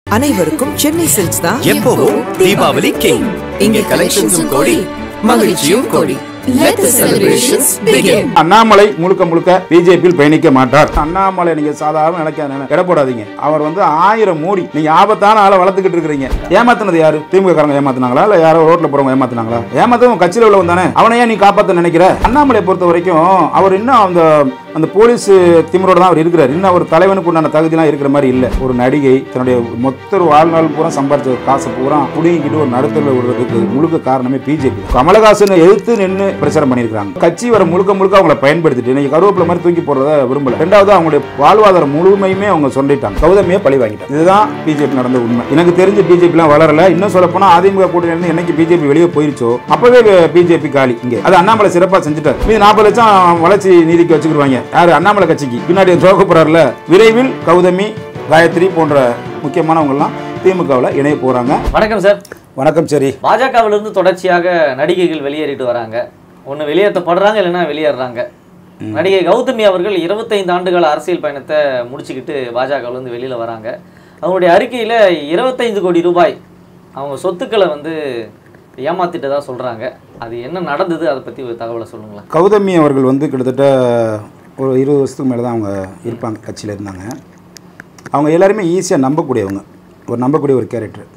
அனைவருக்கும் சென்னை சில்க்ஸ் தான் எப்பவும் தீபாவளி கிங் இங்கே கலெக்ஷன்ஸும் கோடி மகிழ்ச்சியும் கோடி Let the celebrations begin. Annamalai முழுக்க முழுக்க பிஜேபியில் பயணிக்க மாட்டார் அண்ணாமலை நீங்க சாதாரண நினைக்க எடை போடாதீங்க அவர் வந்து ஆயிரம் மூடி நீங்க ஆபத்தான ஆளை வளர்த்துக்கிட்டு இருக்கிறீங்க ஏமாத்துனது யாரு திமுக காரங்க ஏமாத்துனாங்களா இல்ல யாரோ ரோட்ல போறவங்க ஏமாத்துனாங்களா ஏமாத்தவங்க கட்சியில் உள்ளவன் தானே அவனை ஏன் நீ காப்பாத்த நினைக்கிற அண்ணாமலை பொறுத்த வரைக்கும் அவர் இன்னும் அந்த அந்த போலீஸ் திமிரோட தான் அவர் இருக்கிறார் இன்னும் அவர் தலைவனுக்கு உண்டான தகுதிலாம் இருக்கிற மாதிரி இல்லை ஒரு நடிகை தன்னுடைய மொத்த வாழ்நாள் பூரா சம்பாரிச்ச காசை பூரா புடிங்கிட்டு ஒரு நடுத்தல விடுறதுக்கு முழுக்க காரணமே பிஜேபி கமலஹாசனை எதிர்த்து நின்று பிரச்சாரம் பண்ணியிருக்காங்க கட்சி வர முழுக்க முழுக்க அவங்கள பயன்படுத்திட்டு இன்னைக்கு கருவேப்பிலை மாதிரி தூக்கி போடுறத விரும்பல ரெண்டாவது அவங்களுடைய வாழ்வாதாரம் முழுமையுமே அவங்க சொல்லிட்டாங்க கௌதமியை பழி வாங்கிட்டாங்க இதுதான் பிஜேபி நடந்த உண்மை எனக்கு தெரிஞ்சு பிஜேபிலாம் வளரல இன்னும் சொல்ல போனா அதிமுக கூட்டணி இருந்து என்னைக்கு பிஜேபி வெளியே போயிருச்சோ அப்பவே பிஜேபி காலி இங்க அது அண்ணாமலை சிறப்பா செஞ்சுட்டார் மீது நாற்பது லட்சம் வளர்ச்சி நிதிக்கு வச்சுக்கிடுவாங்க யாரு அண்ணாமலை கட்சிக்கு பின்னாடி துவக்க போறாருல விரைவில் கௌதமி காயத்ரி போன்ற முக்கியமானவங்கெல்லாம் திமுகவில் இணைய போறாங்க வணக்கம் சார் வணக்கம் சரி பாஜகவிலிருந்து தொடர்ச்சியாக நடிகைகள் வெளியேறிட்டு வராங்க ஒன்று வெளியேற்றப்படுறாங்க இல்லைன்னா வெளியேறாங்க நடிகை கௌதமி அவர்கள் இருபத்தைந்து ஆண்டுகால அரசியல் பயணத்தை முடிச்சுக்கிட்டு பாஜகவிலேருந்து வெளியில் வராங்க அவங்களுடைய அறிக்கையில் இருபத்தைந்து கோடி ரூபாய் அவங்க சொத்துக்களை வந்து ஏமாத்திட்டதா சொல்கிறாங்க அது என்ன நடந்தது அதை பற்றி ஒரு தகவலை சொல்லுங்களேன் கௌதமி அவர்கள் வந்து கிட்டத்தட்ட ஒரு இருபது வருஷத்துக்கு மேலே தான் அவங்க இருப்பாங்க கட்சியில் இருந்தாங்க அவங்க எல்லாருமே ஈஸியாக நம்பக்கூடியவங்க ஒரு நம்பக்கூடிய ஒரு கேரக்டர்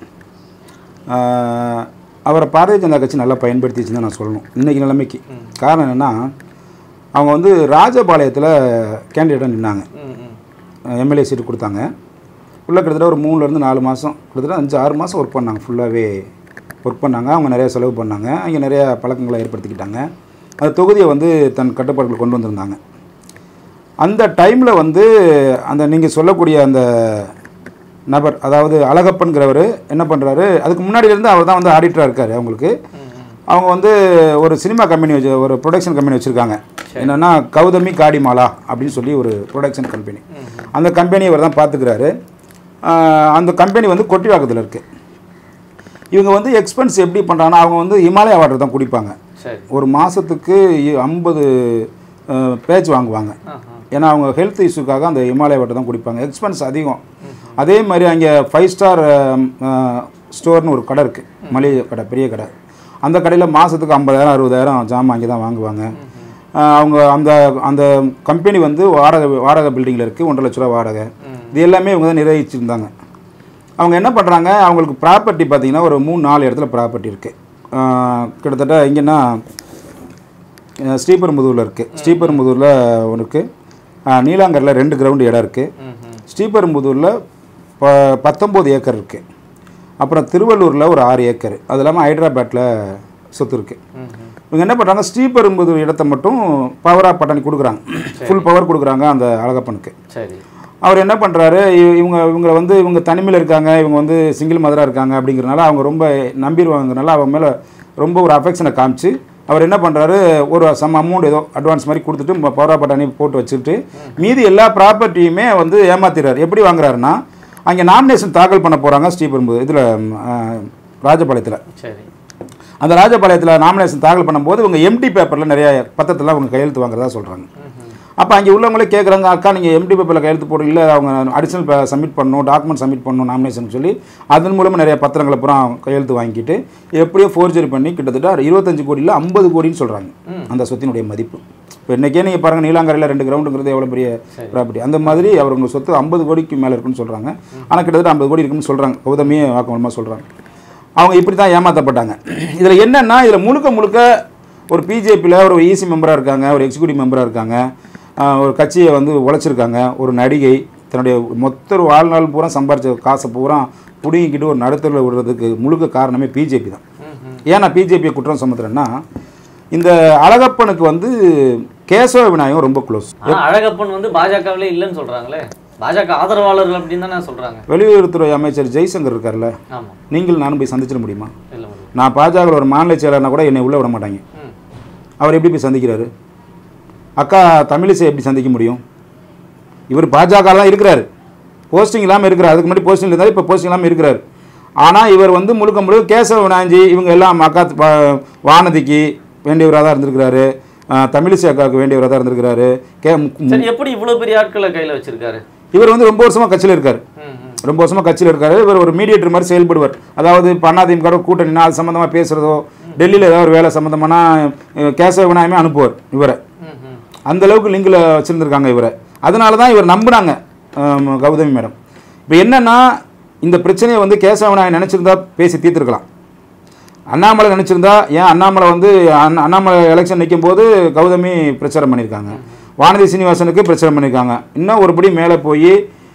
அவரை பாரதிய ஜனதா கட்சி நல்லா பயன்படுத்திச்சுன்னு தான் நான் சொல்லணும் இன்றைக்கி நிலைமைக்கு காரணம் என்னென்னா அவங்க வந்து ராஜபாளையத்தில் கேண்டிடேட்டாக நின்னாங்க ம் ம் எம்எல்ஏ சீட்டு கொடுத்தாங்க ஃபுல்லாக கிட்டத்தட்ட ஒரு மூணுலேருந்து நாலு மாதம் கிட்டத்தட்ட அஞ்சு ஆறு மாதம் ஒர்க் பண்ணாங்க ஃபுல்லாகவே ஒர்க் பண்ணாங்க அவங்க நிறைய செலவு பண்ணாங்க அங்கே நிறைய பழக்கங்களை ஏற்படுத்திக்கிட்டாங்க அந்த தொகுதியை வந்து தன் கட்டுப்பாடுகள் கொண்டு வந்திருந்தாங்க அந்த டைமில் வந்து அந்த நீங்கள் சொல்லக்கூடிய அந்த நபர் அதாவது அழகப்பன்கிறவர் என்ன பண்ணுறாரு அதுக்கு முன்னாடியிலேருந்து அவர் தான் வந்து ஆடிட்டராக இருக்கார் அவங்களுக்கு அவங்க வந்து ஒரு சினிமா கம்பெனி வச்சு ஒரு ப்ரொடக்ஷன் கம்பெனி வச்சுருக்காங்க என்னென்னா கௌதமி காடிமாலா அப்படின்னு சொல்லி ஒரு ப்ரொடக்ஷன் கம்பெனி அந்த கம்பெனியை இவர் தான் பார்த்துக்கிறாரு ஆஹ் அந்த கம்பெனி வந்து கொட்டிவாக்கத்தில் இருக்குது இவங்க வந்து எக்ஸ்பென்ஸ் எப்படி பண்ணுறாங்கன்னா அவங்க வந்து இமாலயா வாட்டர் தான் குடிப்பாங்க சரி ஒரு மாதத்துக்கு ஐம்பது பேஜ் வாங்குவாங்க ஏன்னா அவங்க ஹெல்த் இஷ்யூக்காக அந்த இமாலய வாட்டர் தான் குடிப்பாங்க எக்ஸ்பென்ஸ் அதிகம் அதே மாதிரி அங்கே ஃபைவ் ஸ்டார் ஸ்டோர்னு ஒரு கடை இருக்குது மளிகை கடை பெரிய கடை அந்த கடையில் மாதத்துக்கு ஐம்பதாயிரம் அறுபதாயிரம் ஜாமான் அங்கே தான் வாங்குவாங்க அஹ் அவங்க அந்த அந்த கம்பெனி வந்து வாடகை வாடகை பில்டிங்கில் இருக்குது ஒன்றரை லட்ச ரூபா வாடகை இது எல்லாமே இவங்க தான் நிர்வகிச்சிருந்தாங்க அவங்க என்ன பண்ணுறாங்க அவங்களுக்கு ப்ராப்பர்ட்டி பார்த்தீங்கன்னா ஒரு மூணு நாலு இடத்துல ப்ராப்பர்ட்டி இருக்குது கிட்டத்தட்ட எங்கன்னா அஹ் ஸ்ரீபெரும்புதூரில் இருக்குது ஸ்ரீபெரும்புதூரில் ஒன்று இருக்குது நீலாங்கரில் ரெண்டு கிரவுண்டு இடம் இருக்குது ஸ்ரீபெரும்புதூரில் ப பத்தொம்போது ஏக்கர் இருக்குது அப்புறம் திருவள்ளூரில் ஒரு ஆறு ஏக்கர் அது இல்லாமல் ஹைதராபாத்தில் சொத்து இருக்குது இவங்க என்ன பண்ணுறாங்க ஸ்ரீபெரும்புதூர் இடத்த மட்டும் பவராக பட்டாணி கொடுக்குறாங்க ஃபுல் பவர் கொடுக்குறாங்க அந்த அழகப்பனுக்கு சரி அவர் என்ன பண்ணுறாரு இவங்க இவங்க வந்து இவங்க தனிமையில் இருக்காங்க இவங்க வந்து சிங்கிள் மதராக இருக்காங்க அப்படிங்கிறனால அவங்க ரொம்ப நம்பிடுவாங்கனால அவங்க மேலே ரொம்ப ஒரு அஃபெக்ஷனை காமிச்சு அவர் என்ன பண்ணுறாரு ஒரு சம் அமௌண்ட் ஏதோ அட்வான்ஸ் மாதிரி கொடுத்துட்டு பவரா பட்டாணி போட்டு வச்சுட்டு மீதி எல்லா ப்ராப்பர்ட்டியுமே வந்து ஏமாத்திடுறாரு எப்படி வாங்குறாருன்னா அங்கே நாமினேஷன் தாக்கல் பண்ண போகிறாங்க ஸ்ரீபெரும்பு இதில் ராஜபாளையத்தில் சரி அந்த ராஜபாளையத்தில் நாமினேஷன் தாக்கல் பண்ணும்போது இவங்க எம்டி பேப்பரில் நிறைய பத்திரத்தில் அவங்க கையெழுத்து வாங்குறதா சொல்கிறாங்க அப்போ அங்கே உள்ளவங்களே கேட்குறாங்க அக்கா நீங்கள் எம்டி பேப்பரில் கையெழுத்து போடுறீங்க இல்லை அவங்க அடிஷனல் சப்மிட் பண்ணணும் டாக்குமெண்ட் சப்மிட் பண்ணணும் நாமினேஷன் சொல்லி அதன் மூலமாக நிறைய பத்திரங்களை பூரா கையெழுத்து வாங்கிட்டு எப்படியோ ஃபோர்ஜரி பண்ணி கிட்டத்தட்ட இருபத்தஞ்சு கோடியில் ஐம்பது கோடின்னு சொல்கிறாங்க அந்த சொத்தினுடைய மதிப்பு இப்போ இன்றைக்கே நீங்கள் பாருங்கள் நீலாங்கரையில் ரெண்டு கிரவுண்டுங்கிறது எவ்வளோ பெரிய ப்ராப்பர்ட்டி அந்த மாதிரி அவருங்க சொத்து ஐம்பது கோடிக்கு மேலே இருக்குன்னு சொல்கிறாங்க ஆனால் கிட்டத்தட்ட ஐம்பது கோடி இருக்குன்னு சொல்கிறாங்க கௌதமியே வாக்குமூலமாக சொல்கிறாங்க அவங்க இப்படி தான் ஏமாற்றப்பட்டாங்க இதில் என்னென்னா இதில் முழுக்க முழுக்க ஒரு பிஜேபியில் ஒரு இசி மெம்பராக இருக்காங்க ஒரு எக்ஸிக்யூட்டிவ் மெம்பராக இருக்காங்க ஆஹ் ஒரு கட்சியை வந்து உழைச்சிருக்காங்க ஒரு நடிகை தன்னுடைய மொத்த ஒரு வாழ்நாள் பூரா சம்பாரிச்ச காசை பூரா பிடுங்கிக்கிட்டு ஒரு நடுத்தரில் விடுறதுக்கு முழுக்க காரணமே பிஜேபி தான் ஏன் நான் பிஜேபியை குற்றம் சுமத்துறேன்னா இந்த அழகப்பனுக்கு வந்து கேசவ விநாயகம் ரொம்ப க்ளோஸ் ஆனால் அழகப்பன் வந்து பாஜகவிலே இல்லைன்னு சொல்கிறாங்களே பாஜக ஆதரவாளர்கள் அப்படின்னு தானே சொல்கிறாங்க வெளியுறவுத்துறை அமைச்சர் ஜெய்சங்கர் இருக்கார்ல ஆமாம் நீங்கள் நானும் போய் சந்திச்சிட முடியுமா இல்லை முடியும் நான் பாஜக ஒரு மாநில செயலர்னா கூட என்னை உள்ளே விட மாட்டாங்க ம் அவர் எப்படி போய் சந்திக்கிறாரு அக்கா தமிழிசை எப்படி சந்திக்க முடியும் இவர் பாஜக தான் இருக்கிறாரு போஸ்டிங் இல்லாமல் இருக்கிறார் அதுக்கு முன்னாடி போஸ்டிங் இருந்தார் இப்போ போஸ்டிங் இல்லாமல் இருக்கிறார் ஆனால் இவர் வந்து முழுக்க முழுக்க கேசவ வினாஞ்சி இவங்க எல்லாம் அக்கா வா- வானதிக்கு வேண்டியவராக தான் இருந்திருக்கிறாரு அஹ், தமிழிசை அக்காவுக்கு வேண்டியவராக தான் இருந்திருக்கிறாரு கே சரி எப்படி இவ்வளவு பெரிய ஆட்களை கையில வச்சிருக்காரு இவர் வந்து ரொம்ப வருஷமாக கட்சியில் இருக்கார் ம், ம். ரொம்ப வருஷமாக கட்சியில் இருக்காரு இவர் ஒரு மீடியேட்டர் மாதிரி செயல்படுவார் அதாவது இப்போ அதிமுக கூட்டணினா அது சம்மந்தமாக பேசுகிறதோ டெல்லியில் ஏதாவது ஒரு வேலை சம்மந்தமானா அஹ், கேசவ விநாயகமே அனுப்புவார் இவரை ம், ம். அந்த அளவுக்கு லிங்கில் வச்சுருந்துருக்காங்க இவரை அதனால தான் இவர் நம்பினாங்க ஆம், கௌதமி மேடம் இப்போ என்னன்னா இந்த பிரச்சனையை வந்து கேசவ விநாயகன் நினச்சிருந்தா பேசி தீர்த்துருக்கலாம் அண்ணாமலை நினச்சிருந்தா ஏன் அண்ணாமலை வந்து அண்ணா- அண்ணாமலை எலெக்ஷன் நிற்கும் போது கௌதமி பிரச்சாரம் பண்ணியிருக்காங்க வானதி சீனிவாசனுக்கு பிரச்சாரம் பண்ணியிருக்காங்க இன்னும் ஒருபடி மேலே போய்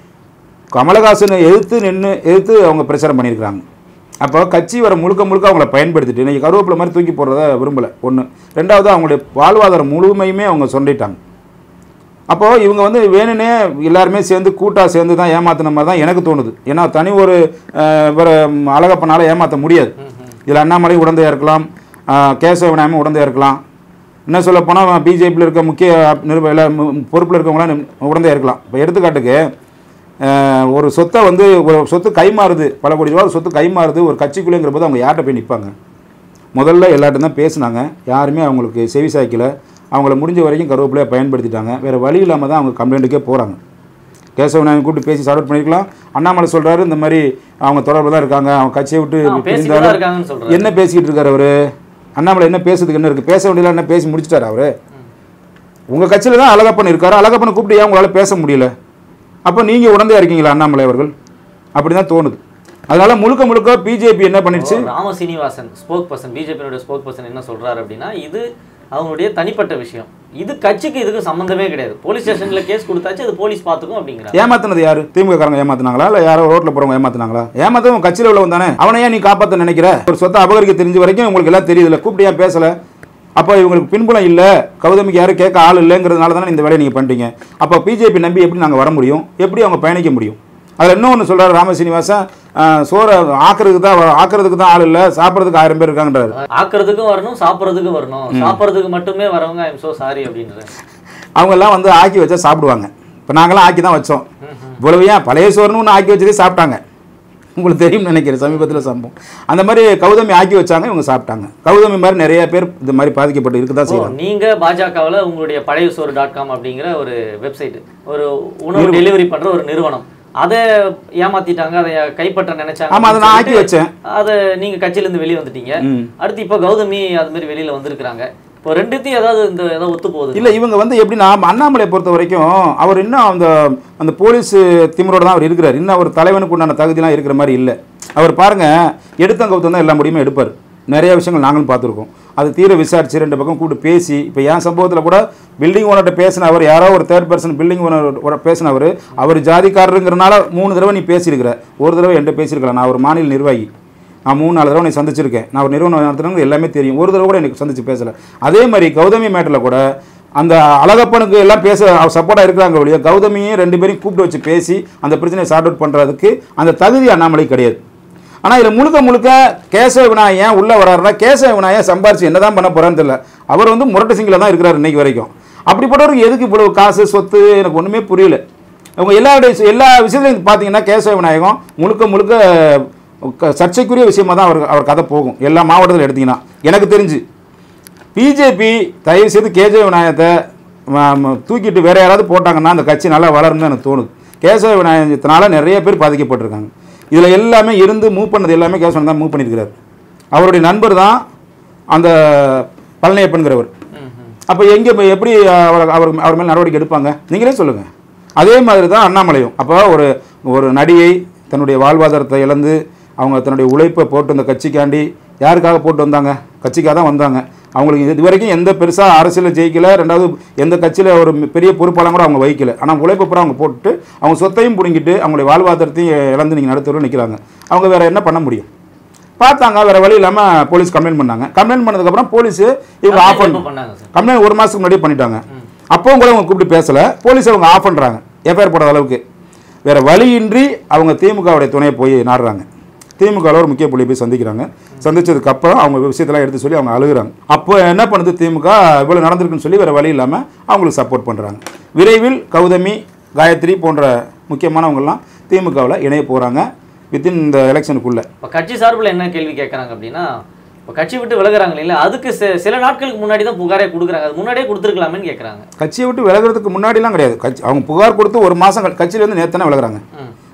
கமலஹாசனை எதிர்த்து நின்று எதிர்த்து அவங்க பிரச்சாரம் பண்ணியிருக்காங்க அப்போ கட்சி வர முழுக்க முழுக்க அவங்கள பயன்படுத்திட்டு இன்றைக்கி கருவேப்பிலை மாதிரி தூக்கி போடுறத விரும்பலை ஒன்று ரெண்டாவது அவங்களுடைய வாழ்வாதாரம் முழுமையுமே அவங்க சொல்லிட்டாங்க அப்போது இவங்க வந்து வேணுனே எல்லாருமே சேர்ந்து கூட்டாக சேர்ந்து தான் ஏமாத்தின மாதிரி தான் எனக்கு தோணுது ஏன்னா தனி ஒரு அஹ், இவரை அழகப்பனால ஏமாற்ற முடியாது இதில் அண்ணாமலை உடந்தையாக இருக்கலாம் அஹ், கேசவ விநாயகமும் உடந்தையாக இருக்கலாம் இன்னும் சொல்ல போனால் பிஜேபியில் இருக்க முக்கிய நிருப எல்லா பொறுப்பில் இருக்கவங்களாம் உடந்தையாக இருக்கலாம் இப்போ எடுத்துக்காட்டுக்கு அஹ், ஒரு சொத்தை வந்து ஒரு சொத்து கைமாறுது பல கோடி ரூபா சொத்து கைமாறுது ஒரு கட்சிக்குள்ளேங்கிற போது அவங்க யார்கிட்ட போய் நிற்பாங்க முதல்ல எல்லார்ட்டும் தான் பேசுனாங்க யாருமே அவங்களுக்கு செவி சாய்க்கல அவங்கள முடிஞ்ச வரைக்கும் கருவேப்பிலையை பயன்படுத்திட்டாங்க வேறு வழி இல்லாமல் தான் அவங்க கம்ப்ளைண்ட்டுக்கே போகிறாங்க கேசவநாயகன் கூப்பிட்டு பேசி சார்ட் பண்ணியிருக்கலாம் அண்ணாமலை சொல்கிறாரு இந்த மாதிரி அவங்க தொடர்பு தான் இருக்காங்க அவங்க கட்சியை விட்டு ஆ, பேசிட்டு தான் இருக்காங்கன்னு சொல்றாரு. என்ன பேசிக்கிட்டு இருக்காரு அவரு அண்ணாமலை என்ன பேசுறதுக்கு என்ன இருக்குது பேச வேண்டியதெல்லாம் என்ன பேசி முடிச்சிட்டாரு அவரு உங்கள் கட்சியில் தான் அழகப்பன் இருக்காரு அழகப்பனை கூப்பிட்டு ஏன் உங்களால் பேச முடியல அப்போ நீங்கள் உடந்தையா இருக்கீங்களா அண்ணாமலை அவர்கள் அப்படி தான் தோணுது அதனால முழுக்க முழுக்க பிஜேபி என்ன பண்ணிடுச்சு ராம சீனிவாசன் ஸ்போக் பர்சன் பிஜேபியோட ஸ்போக் பர்சன் என்ன சொல்றாரு அப்படின்னா இது அவங்களுடைய தனிப்பட்ட விஷயம் இது கட்சிக்கு இதுக்கு சம்பந்தமே கிடையாது போலீஸ் ஸ்டேஷன்ல கேஸ் கொடுத்தாச்சு அது போலீஸ் பாத்துக்கும் அப்படிங்கிறாங்க ஏமாத்துனது யாரு திமுக காரங்க ஏமாத்துனாங்களா இல்ல யாரோ ரோட்ல போறவங்க ஏமாத்துனாங்களா ஏமாத்தவங்க கட்சியில உள்ளவன் தானே அவனை ஏன் நீ காப்பாத்த நினைக்கிற ஒரு சொத்தை அபகரிக்க தெரிஞ்ச வரைக்கும் உங்களுக்கு எல்லாம் தெரியுதுல கூப்பிட்டு ஏன் பேசல அப்போ இவங்களுக்கு பின்புலம் இல்லை கௌதமிக்கு யாரும் கேட்க ஆள் இல்லைங்கிறதுனால தானே இந்த வேலையை நீங்கள் பண்ணிட்டீங்க அப்போ பிஜேபி நம்பி எப்படி நாங்கள் வர முடியும் எப்படி அவங்க பயணிக்க முடியும் அதில் இன்னொன்று சொல்றாரு ராமசீனிவாசன் ஆஹ், சோறை ஆக்கிறதுக்கு தான் ஆக்கிறதுக்கு தான் ஆள் இல்லை சாப்பிட்றதுக்கு ஆயிரம் பேர் இருக்காங்கன்றாரு ஆக்குறதுக்கும் வரணும் சாப்பிட்றதுக்கும் வரணும் சாப்பிட்றதுக்கு மட்டுமே வரவங்க ஐம் சோ சாரி அப்படின்றது அவங்க எல்லாம் வந்து ஆக்கி வச்சா சாப்பிடுவாங்க இப்போ நாங்களாம் ஆக்கி தான் வச்சோம் இவ்வளவு ஏன் பழைய சோறுன்னு ஒன்று ஆக்கி வச்சதே சாப்பிட்டாங்க உங்களுக்கு தெரியும்னு நினைக்கிறேன் சமீபத்தில் சம்பவம் அந்த மாதிரி கௌதமி ஆக்கி வச்சாங்க இவங்க சாப்பிட்டாங்க கௌதமி மாதிரி நிறைய பேர் இந்த மாதிரி பாதிக்கப்பட்டு இருக்க தான் ஓ, செய்வாங்க நீங்க பாஜகவுல உங்களுடைய பழைய சோறு டாட் காம் அப்படிங்கிற ஒரு வெப்சைட் ஒரு உணவு டெலிவரி பண்ற ஒரு நிறுவனம் அதை ஏமாத்திட்டாங்க அதை கைப்பற்ற நினைச்சாங்க ஆமா, அதை நான் ஆக்கி சொல்லிட்டு வச்சேன். அதை நீங்க கட்சியில இருந்து வெளியே வந்துட்டீங்க ம். அடுத்து இப்ப கௌதமி அது மாதிரி வெளியில வந்திருக்கிறாங்க இப்போ ரெண்டுத்தையும் ஏதாவது இந்த ஏதாவது ஒத்து போகுது இல்லை இவங்க வந்து எப்படின்னா அண்ணாமலை பொறுத்த வரைக்கும் அவர் இன்னும் அந்த அந்த போலீஸ் திமிரோட தான் அவர் இருக்கிறார் இன்னும் அவர் தலைவனுக்கு உண்டான தகுதிலாம் இருக்கிற மாதிரி இல்லை அவர் பாருங்க எடுத்தங்கவுத்தம் தான் எல்லா முடியுமே எடுப்பார் நிறைய விஷயங்கள் நாங்களும் பார்த்துருக்கோம் அது தீர விசாரிச்சு ரெண்டு பக்கம் கூப்பிட்டு பேசி இப்போ என் சம்பவத்தில் கூட பில்டிங் ஓனர்கிட்ட பேசின அவர் யாரோ ஒரு தேர்ட் பர்சன் பில்டிங் ஓனர் பேசினவர் அவர் ஜாதிக்காரருங்கிறனால மூணு தடவை நீ பேசியிருக்கிற ஒரு தடவை என்கிட்ட பேசியிருக்கலாம் நான் ஒரு மாநில நிர்வாகி நான் மூணு நாலு தடவை உன்னை சந்திச்சிருக்கேன் நான் ஒரு நிறுவனம் நடத்துறவங்க எல்லாமே தெரியும் ஒரு தடவை கூட எனக்கு சந்திச்சு பேசல அதே மாதிரி கௌதமி மேட்டரில் கூட அந்த அழகப்பனுக்கு எல்லாம் பேச சப்போர்ட்டாக இருக்கிறாங்க ஒழிய கௌதமியும் ரெண்டு பேரையும் கூப்பிட்டு வச்சு பேசி அந்த பிரச்சனையை சார்ட் அவுட் பண்ணுறதுக்கு அந்த தகுதி அண்ணாமலை கிடையாது ஆனால் இதில் முழுக்க முழுக்க கேசவ விநாயகன் ஏன் உள்ளே வராருன்னா கேசவ விநாயகன் சம்பாரிச்சு என்ன தான் பண்ண போகிறான்னு தெரியல அவர் வந்து முரட்டு சிங்கில் தான் இருக்கிறார் இன்னைக்கு வரைக்கும் அப்படிப்பட்டவருக்கு எதுக்கு இவ்வளவு காசு சொத்து எனக்கு ஒன்றுமே புரியல அவங்க எல்லா எல்லா விஷயத்துலையும் பார்த்தீங்கன்னா கேசவ விநாயகம் முழுக்க முழுக்க க- சர்ச்சைக்குரிய விஷயமா தான் அவர் அவர் கதை போகும் எல்லா மாவட்டத்தில் எடுத்தீங்கன்னா எனக்கு தெரிஞ்சு பிஜேபி தயவு செய்து கேஜே விநாயகத்தை ம- ம- தூக்கிட்டு வேற யாராவது போட்டாங்கன்னா அந்த கட்சி நல்லா வளரும்னு எனக்கு தோணுது கேசவ விநாயகத்தினால நிறைய பேர் பாதிக்கப்பட்டிருக்காங்க இதில் எல்லாமே இருந்து மூவ் பண்ணது எல்லாமே கேசவன் தான் மூவ் பண்ணியிருக்கிறார் அவருடைய நண்பர் தான் அந்த பழனியப்பன்கிறவர் அப்போ எங்கே எப்படி அவர் அவர் அவர் மேல் நடவடிக்கை எடுப்பாங்க நீங்களே சொல்லுங்கள் அதே மாதிரி தான் அண்ணாமலையும் அப்போ ஒரு ஒரு நடிகை தன்னுடைய வாழ்வாதாரத்தை இழந்து அவங்க தன்னுடைய உழைப்பை போட்டு இந்த கட்சிக்காண்டி யாருக்காக போட்டு வந்தாங்க கட்சிக்காக தான் வந்தாங்க அவங்களுக்கு இது வரைக்கும் எந்த பெருசாக அரசியலில் ஜெயிக்கல ரெண்டாவது எந்த கட்சியில் ஒரு பெரிய பொறுப்பாளம் கூட அவங்க வைக்கல ஆனால் உழைப்பு பூரா அவங்க போட்டுட்டு அவங்க சொத்தையும் பிடுங்கிட்டு அவங்களுடைய வாழ்வாதாரத்தையும் இழந்து நீங்கள் நடத்துகிறோம் நிற்கிறாங்க அவங்க வேறு என்ன பண்ண முடியும் பார்த்தாங்க வேறு வழி இல்லாமல் போலீஸ் கம்ப்ளைண்ட் பண்ணாங்க கம்ப்ளைண்ட் பண்ணதுக்கப்புறம் போலீஸ் இவங்க ஆஃப் எப்போ பண்ண பண்ணாங்க சார் கம்ப்ளைண்ட் ஒரு மாதத்துக்கு முன்னாடியே பண்ணிட்டாங்க அப்பவும் கூட அவங்க கூப்பிட்டு பேசல போலீஸ் அவங்க ஆஃப் பண்ணுறாங்க எஃப்ஐஆர் போடாத அளவுக்கு வேற வழியின்றி அவங்க திமுகவுடைய துணையை போய் நாடுறாங்க திமுகவில் ஒரு முக்கிய புள்ளியை போய் சந்திக்கிறாங்க சந்திச்சதுக்கு அப்புறம் அவங்க விஷயத்தெல்லாம் எடுத்து சொல்லி அவங்க அழுகுறாங்க அப்போ என்ன பண்ணுது திமுக இவ்வளோ நடந்திருக்குன்னு சொல்லி வேற வழி இல்லாமல் அவங்களுக்கு சப்போர்ட் பண்ணுறாங்க விரைவில் கௌதமி காயத்ரி போன்ற முக்கியமானவங்கெல்லாம் திமுகவில் இணைய போகிறாங்க வித்தின் இந்த எலெக்ஷனுக்குள்ளே இப்போ கட்சி சார்பில் என்ன கேள்வி கேட்குறாங்க அப்படின்னா இப்போ கட்சி விட்டு விலகுறாங்க இல்லையா அதுக்கு சி- சில நாட்களுக்கு முன்னாடி தான் புகாரே கொடுக்குறாங்க அது முன்னாடியே கொடுத்துருக்கலாமேன்னு கேட்குறாங்க கட்சியை விட்டு விலகிறதுக்கு முன்னாடிலாம் கிடையாது கட்சி அவங்க புகார் கொடுத்து ஒரு மாதம் கட்சியிலேருந்து நேத்தனே விலகுறாங்க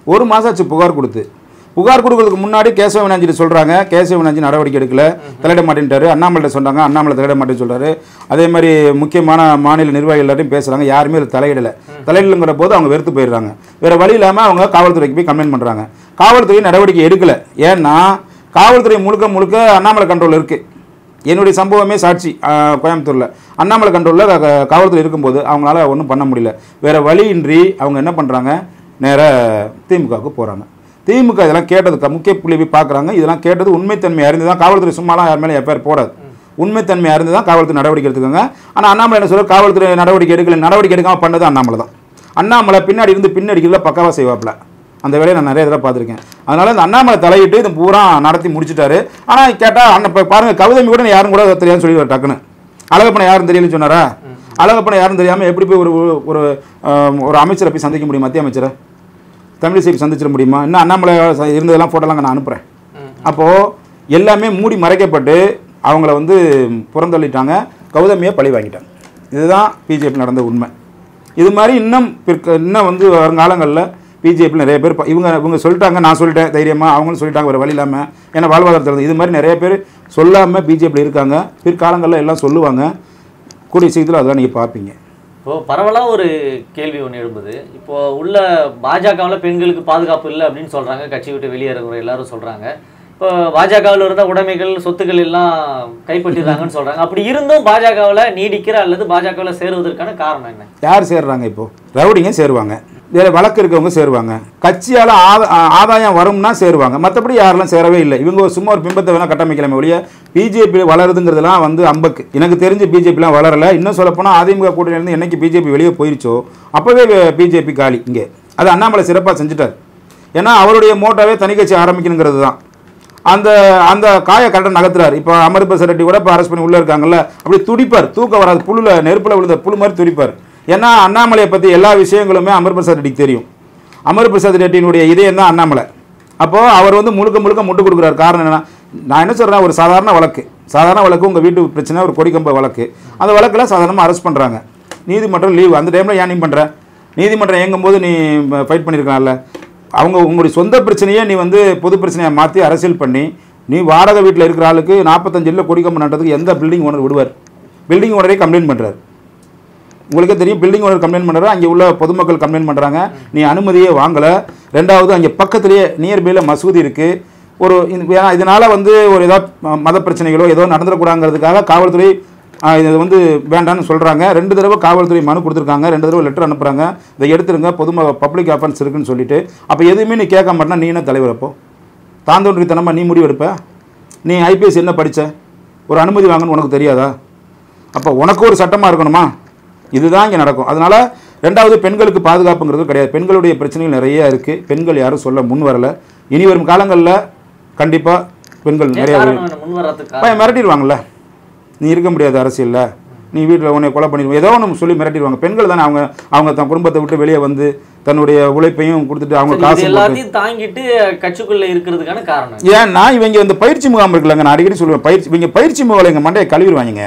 ஒரு மாதம் ஆச்சு புகார் கொடுத்து புகார் கொடுக்கறதுக்கு முன்னாடி கேசவ வினாஞ்சிட்டு சொல்கிறாங்க கேசவ வினாஞ்சி நடவடிக்கை எடுக்கல தலையிட மாட்டேன்ட்டாரு அண்ணாமலை சொன்னாங்க அண்ணாமலை தலையிட மாட்டேன்னு சொல்றாரு அதே மாதிரி முக்கியமான மாநில நிர்வாகிகள் எல்லாத்தையும் பேசுகிறாங்க யாருமே அது தலையிடலை தலையிடலைங்கிற போது அவங்க வெறுத்து போயிடுறாங்க வேறு வழி இல்லாமல் அவங்க காவல்துறைக்கு போய் கம்ப்ளைண்ட் பண்ணுறாங்க காவல்துறை நடவடிக்கை எடுக்கல ஏன்னா காவல்துறை முழுக்க முழுக்க அண்ணாமலை கண்ட்ரோல் இருக்குது என்னுடைய சம்பவமே சாட்சி ஆஹ், கோயம்புத்தூரில் அண்ணாமலை கண்ட்ரோலில் காவல்துறை இருக்கும்போது அவங்களால ஒன்றும் பண்ண முடியல வேறு வழியின்றி அவங்க என்ன பண்ணுறாங்க நேராக திமுகவுக்கு போகிறாங்க திமுக இதெல்லாம் கேட்டதுக்கு முக்கிய புள்ளி போய் பார்க்குறாங்க இதெல்லாம் கேட்டது உண்மைத்தன்மை அறிந்து தான் காவல்துறை சும்மாலாம் யார் மேலே எஃப்ஐஆர் போடாது உண்மைத்தன்மை அறிந்து தான் காவல்துறை நடவடிக்கை எடுத்துக்கோங்க ஆனால் அண்ணாமலை என்ன சொல்ற காவல்துறை நடவடிக்கை எடுக்கல நடவடிக்கை எடுக்காமல் பண்ணது அண்ணாமலை தான் அண்ணாமலை பின்னாடி இருந்து பின்னடிக்கிறதுல பக்காவாக செய்வாப்புல அந்த வேலையை நான் நிறைய தடவை பார்த்துருக்கேன் அதனால இந்த அண்ணாமலை தலையிட்டு இது பூரா நடத்தி முடிச்சிட்டாரு ஆனால் கேட்டால் அண்ணன் இப்போ பாருங்க கவிதமி கூட யாரும் கூட தெரியாதுன்னு சொல்லி டக்குன்னு அழகப்பனை யாரும் தெரியலன்னு சொன்னாரா அழகப்பனை யாரும் தெரியாமல் எப்படி போய் ஒரு ஒரு- ஒரு ஆம், ஒரு அமைச்சரை போய் சந்திக்க முடியும் மத்திய அமைச்சரை தமிழிசை சந்திச்சிட முடியுமா இன்னும் அண்ணாமலை ச- இருந்ததெல்லாம் ஃபோட்டோலாம் நான் அனுப்புகிறேன் அப்போது எல்லாமே மூடி மறைக்கப்பட்டு அவங்கள வந்து புறந்தள்ளிட்டாங்க கௌதமியை பழி வாங்கிட்டாங்க இதுதான் பிஜேபி நடந்த உண்மை இது மாதிரி இன்னும் பிற்க இன்னும் வந்து வருங்காலங்களில் பிஜேபியில் நிறைய பேர் ப- இவங்க இவங்க சொல்லிட்டாங்க நான் சொல்லிட்டேன் தைரியமாக அவங்களும் சொல்லிட்டாங்க ஒரு வழி இல்லாமல் ஏன்னா வாழ்வாதாரத்தில் இது மாதிரி நிறைய பேர் சொல்லாமல் பிஜேபியில் இருக்காங்க பிற்காலங்களில் எல்லாம் சொல்லுவாங்க கூடிய சீக்கிரத்தில் அதெல்லாம் நீங்கள் பார்ப்பீங்க இப்போ பரவலா ஒரு கேள்வி ஒன்று எழும்புது இப்போ உள்ள பாஜகவில் பெண்களுக்கு பாதுகாப்பு இல்லை அப்படின்னு சொல்றாங்க கட்சி விட்டு வெளியேறவங்க எல்லாரும் சொல்றாங்க இப்போ பாஜகவில் இருந்த உடைமைகள் சொத்துக்கள் எல்லாம் கைப்பற்றிடுறாங்கன்னு சொல்றாங்க அப்படி இருந்தும் பாஜகவில் நீடிக்கிற அல்லது பாஜகவில் சேருவதற்கான காரணம் என்ன யார் சேர்றாங்க இப்போ ரவுடிங்க சேருவாங்க வேறு வழக்கு இருக்கவங்க சேருவாங்க கட்சியால் ஆத ஆ- ஆதாயம் வரும்னா சேருவாங்க மற்றபடி யாரெல்லாம் சேரவே இல்லை இவங்க ஒரு சும்மா ஒரு பிம்பத்தை வேணால் கட்டமைக்கலாமே ஒழிய பிஜேபி வளருதுங்கிறதுலாம் வந்து அம்பக்கு எனக்கு தெரிஞ்சு பிஜேபிலாம் வளரல இன்னும் சொல்லப்போனால் அதிமுக கூட்டணியிலேருந்து என்னைக்கு பிஜேபி வெளியே போயிருச்சோ அப்போவே பிஜேபி காலி இங்கே அது அண்ணாமலை சிறப்பாக செஞ்சுட்டார் ஏன்னா அவருடைய மோட்டாவே தனி கட்சி ஆரம்பிக்கணுங்கிறது தான் அந்த அந்த காய கரெக்டாக நகர்த்துறாரு இப்போ அமர்பிரசாத் ரெட்டி கூட இப்போ அரெஸ்ட் பண்ணி உள்ளே இருக்காங்கல்ல அப்படி துடிப்பார் தூக்கம் வராது புழுல நெருப்பில் விழுந்த புழு மாதிரி துடிப்பார் ஏன்னா அண்ணாமலையை பற்றி எல்லா விஷயங்களுமே அமர்பிரசாத் ரெட்டிக்கு தெரியும் அமர்பிரசாத் ரெட்டியினுடைய இதயம் தான் அண்ணாமலை அப்போது அவர் வந்து முழுக்க முழுக்க முட்டு கொடுக்குறாரு காரணம் என்னன்னா நான் என்ன சொல்கிறேன் ஒரு சாதாரண வழக்கு சாதாரண வழக்கு உங்கள் வீட்டு பிரச்சனை ஒரு கொடிக்கம்ப வழக்கு அந்த வழக்கில் சாதாரணமாக அரெஸ்ட் பண்ணுறாங்க நீதிமன்றம் லீவு அந்த டைமில் ஏன் நீ பண்ணுற நீதிமன்றம் இயங்கும்போது நீ ஃபைட் பண்ணியிருக்கலாம்ல அவங்க உங்களுடைய சொந்த பிரச்சனையே நீ வந்து பொது பிரச்சனையை மாற்றி அரசியல் பண்ணி நீ வாடகை வீட்டில் இருக்கிற ஆளுக்கு நாற்பத்தஞ்சு இல்லை கொடிக்கம்பு நட்டதுக்கு எந்த பில்டிங் ஓனர் விடுவார் பில்டிங் ஓனரே கம்ப்ளைண்ட் பண்ணுறாரு உங்களுக்கே தெரியும் பில்டிங் ஓனர் கம்ப்ளைண்ட் பண்ணுறாரு அங்கே உள்ள பொதுமக்கள் கம்ப்ளைண்ட் பண்ணுறாங்க நீ அனுமதியே வாங்கலை ரெண்டாவது அங்கே பக்கத்துலேயே நியர்பையில் மசூதி இருக்குது ஒரு இந்த- ஏன்னா இதனால் வந்து ஒரு ஏதாவது ம- மத பிரச்சனைகளோ ஏதோ நடந்துடக்கூடாங்கிறதுக்காக காவல்துறை ஆ, இது வந்து வேண்டாம்னு சொல்கிறாங்க ரெண்டு தடவை காவல்துறை மனு கொடுத்துருக்காங்க ரெண்டு தடவை லெட்டர் அனுப்புகிறாங்க இதை எடுத்துருங்க பொதும பப்ளிக் அஃபென்ஸ் இருக்குன்னு சொல்லிட்டு அப்போ எதுவுமே நீ கேட்க மாட்டேன்னா நீ என்ன தலைவர் அப்போ தாந்தோன்றித்தனமாக நீ முடிவு எடுப்ப நீ ஐபிஎஸ் என்ன படிச்ச ஒரு அனுமதி வாங்கன்னு உனக்கு தெரியாதா அப்போ உனக்கு ஒரு சட்டமாக இருக்கணுமா இதுதான் இங்கே நடக்கும் அதனால் ரெண்டாவது பெண்களுக்கு பாதுகாப்புங்கிறது கிடையாது பெண்களுடைய பிரச்சனைகள் நிறைய இருக்குது பெண்கள் யாரும் சொல்ல முன் வரல இனி வரும் காலங்களில் கண்டிப்பாக பெண்கள் ஏன் நிறைய காரணம் என்ன? முன் வர்றதுக்கு காரணம் பையன் மிரட்டிடுவாங்கல்ல நீ இருக்க முடியாது அரசியலில் நீ வீட்டில் உன்னை கொலை பண்ணிடுவோம் ஏதோ ஒன்று சொல்லி மிரட்டிடுவாங்க பெண்கள் தானே அவங்க அவங்க தன் குடும்பத்தை விட்டு வெளியே வந்து தன்னுடைய உழைப்பையும் கொடுத்துட்டு அவங்க சரி, இது காசு போட்டு எல்லாத்தையும் தாங்கிட்டு கட்சிக்குள்ள இருக்கிறதுக்கான காரணம் என்ன? ஏன்னா இவங்க இந்த பயிற்சி முகாம் இருக்குல்லங்க நான் அடிக்கடி சொல்லுவேன் பயிற்சி இவங்க பயிற்சி முகாம் எங்கள் மண்டையை கழுவிடுவாங்க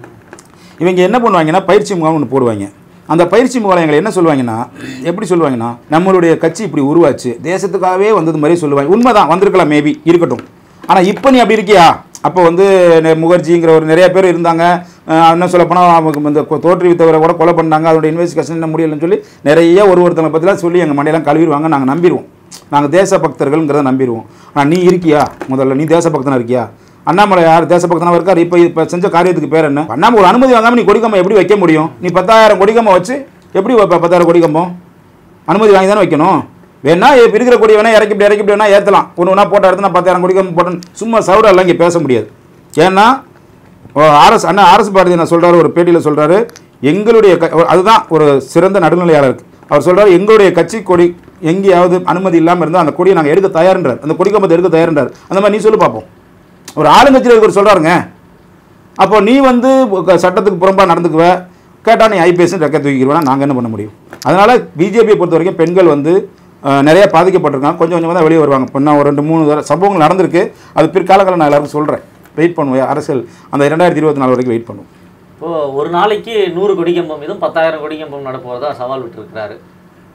இவங்க என்ன பண்ணுவாங்கன்னா பயிற்சி முகாம் ஒன்று போடுவாங்க அந்த பயிற்சி முகாம் எங்களை என்ன சொல்லுவாங்கன்னா எப்படி சொல்லுவாங்கன்னா நம்மளுடைய கட்சி இப்படி உருவாச்சு தேசத்துக்காகவே வந்தது மாதிரி சொல்லுவாங்க உண்மைதான் வந்திருக்கலாம் மேபி இருக்கட்டும் ஆனால் இப்போ நீ அப்படி இருக்கியா அப்போ வந்து நெ- முகர்ஜிங்கிற ஒரு நிறைய பேர் இருந்தாங்க அஹ் என்ன சொல்ல போனால் அவங்க இந்த கொ- தோற்றுவித்தவரை கூட கொலை பண்ணாங்க அதோட இன்வெஸ்டிகேஷன் என்ன முடியலன்னு சொல்லி நிறைய ஒரு ஒருத்தங்களை பற்றிலாம் சொல்லி எங்கள் மண்டையெல்லாம் கழுவிடுவாங்க நாங்கள் நம்பிடுவோம் நாங்கள் தேச பக்தர்கள்ங்கிறத நம்பிடுவோம் ஆனால் நீ இருக்கியா முதல்ல நீ தேசபக்தனா இருக்கியா அண்ணாமலை யார் தேசபக்தனா இருக்கார் இப்போ இப்போ செஞ்ச காரியத்துக்கு பேர் என்ன அண்ணாமலை ஒரு அனுமதி வாங்காமல் நீ கொடிக்கம்பம் எப்படி வைக்க முடியும் நீ பத்தாயிரம் கொடிக்கம்பம் வச்சு எப்படி வைப்ப பத்தாயிரம் கொடிக்கம்பம் அனுமதி வாங்கி தானே வைக்கணும் வேணா இப்ப இருக்கிற கொடி வேணா இறக்கி இப்படி இறக்கி இப்படி வேணா ஏற்றலாம் ஒன்று ஒன்றா போட்ட இடத்துல நான் பத்தாயிரம் கொடிக்கம்பம் போட்டேன் சும்மா சவுரெல்லாம் இங்கே பேச முடியாது ஏன்னா ஆர்எஸ் அண்ணா ஆர்எஸ் பாரதி என்ன சொல்கிறாரு ஒரு பேட்டியில் சொல்கிறாரு எங்களுடைய க- அதுதான் ஒரு சிறந்த நடுநிலையாளர் அவர் சொல்றாரு எங்களுடைய கட்சி கொடி எங்கேயாவது அனுமதி இல்லாமல் இருந்தால் அந்த கொடியை நாங்கள் எடுக்க தயார்ன்றார் அந்த கொடி கம்பத்தை எடுக்க தயார்ன்றார் அந்த மாதிரி நீ சொல்லு பார்ப்போம் ஒரு ஆளுங்கட்சியில் இருக்கிற சொல்கிறாருங்க அப்போ நீ வந்து க- சட்டத்துக்கு புறம்பாக நடந்துக்குவ கேட்டால் நீ ஐபிஎஸ் ரெக்க தூக்கிடுவேனா நாங்கள் என்ன பண்ண முடியும் அதனால் பிஜேபியை பொறுத்த வரைக்கும் பெண்கள் வந்து அஹ், நிறைய பாதிக்கப்பட்டிருக்காங்க கொஞ்சம் கொஞ்சமாக தான் வெளியே வருவாங்க இப்போ நான் ஒரு ரெண்டு மூணு தடவை சம்பவங்கள் நடந்திருக்கு அது பிற்காலங்களில் நான் எல்லாருக்கும் சொல்கிறேன் வெயிட் பண்ணுவேன் அரசியல் அந்த ரெண்டாயிரத்தி இருபத்தி நாலு வரைக்கும் வெயிட் பண்ணுவோம் இப்போ ஒரு நாளைக்கு நூறு கொடிக்கம்பம் மீதும் பத்தாயிரம் கொடிக்கம்பம் நடப்போறதா சவால் விட்டுருக்கிறாரு